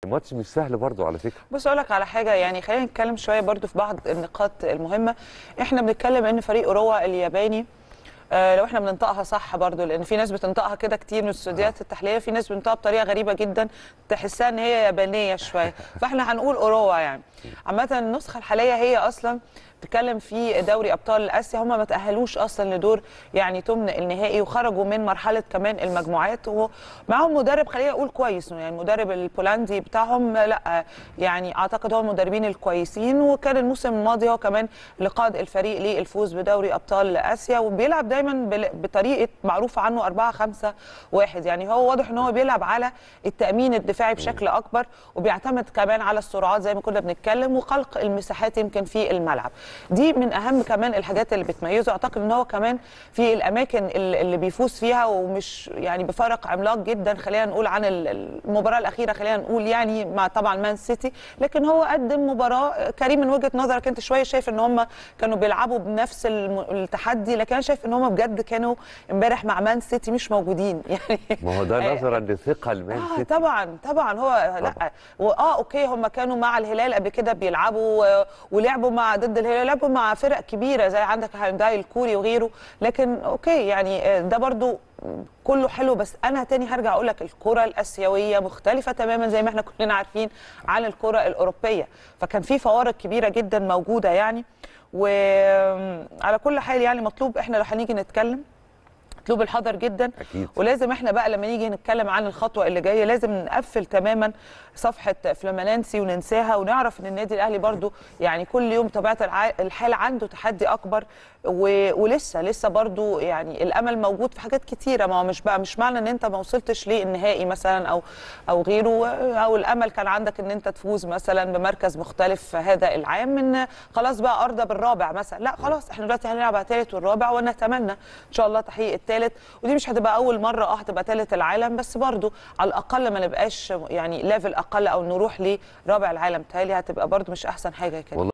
ماتش مش سهل برضو على فكره بص اقول لك على حاجه يعني خلينا نتكلم شويه برضو في بعض النقاط المهمه احنا بنتكلم ان فريق اوروا الياباني آه لو احنا بننطقها صح برضو لان في ناس بتنطقها كده كتير من الاستوديوهات التحليليه في ناس بتنطقها بطريقه غريبه جدا تحسها ان هي يابانيه شويه فاحنا هنقول اوروا يعني عامه النسخه الحاليه هي اصلا بتتكلم في دوري ابطال اسيا هم ما تاهلوش اصلا لدور يعني ثمن النهائي وخرجوا من مرحله كمان المجموعات ومعاهم مدرب خلينا اقول كويس يعني المدرب البولندي بتاعهم لا يعني اعتقد هو المدربين الكويسين وكان الموسم الماضي هو كمان اللي قاد الفريق للفوز بدوري ابطال اسيا وبيلعب دايما بل- بطريقه معروفه عنه 4 5 1 يعني هو واضح ان هو بيلعب على التامين الدفاعي بشكل اكبر وبيعتمد كمان على السرعات زي ما كنا بنتكلم وخلق المساحات يمكن في الملعب دي من اهم كمان الحاجات اللي بتميزه اعتقد ان هو كمان في الاماكن اللي اللي بيفوز فيها ومش يعني بفرق عملاق جدا خلينا نقول عن ال- المباراه الاخيره خلينا نقول يعني مع طبعا مان سيتي لكن هو قدم مباراه كريم من وجهه نظرك انت شويه شايف ان هم كانوا بيلعبوا بنفس الم- التحدي لكن انا شايف ان هم بجد كانوا امبارح مع مان سيتي مش موجودين يعني ما هو ده نظرا لثقل مان اه سيتي طبعا طبعا هو لا واه اوكي هم كانوا مع الهلال قبل كده بيلعبوا و- ولعبوا مع ضد الهلال لعبوا مع فرق كبيره زي عندك هيونداي الكوري وغيره لكن اوكي يعني آه، ده برضو كله حلو بس انا تاني هرجع اقول لك الكره الاسيويه مختلفه تماما زي ما احنا كلنا عارفين عن الكره الاوروبيه فكان في فوارق كبيره جدا موجوده يعني وعلى كل حال يعني مطلوب احنا لو هنيجي نتكلم مطلوب الحذر جدا أكيد. ولازم احنا بقى لما نيجي نتكلم عن الخطوه اللي جايه لازم نقفل تماما صفحه فلامينانسي وننساها ونعرف ان النادي الاهلي برضو يعني كل يوم طبيعه الع- الحال عنده تحدي اكبر و... ولسه لسه برضو يعني الامل موجود في حاجات كتيره ما هو مش بقى مش معنى ان انت ما وصلتش للنهائي مثلا او او غيره او الامل كان عندك ان انت تفوز مثلا بمركز مختلف هذا العام ان خلاص بقى ارضى بالرابع مثلا لا خلاص احنا دلوقتي هنلعب على الثالث والرابع ونتمنى ان شاء الله تحقيق الثالث ودي مش هتبقى اول مره اه هتبقى ثالث العالم بس برضو على الاقل ما نبقاش يعني ليفل اقل او نروح لرابع العالم تالي هتبقى برضو مش احسن حاجه كده والله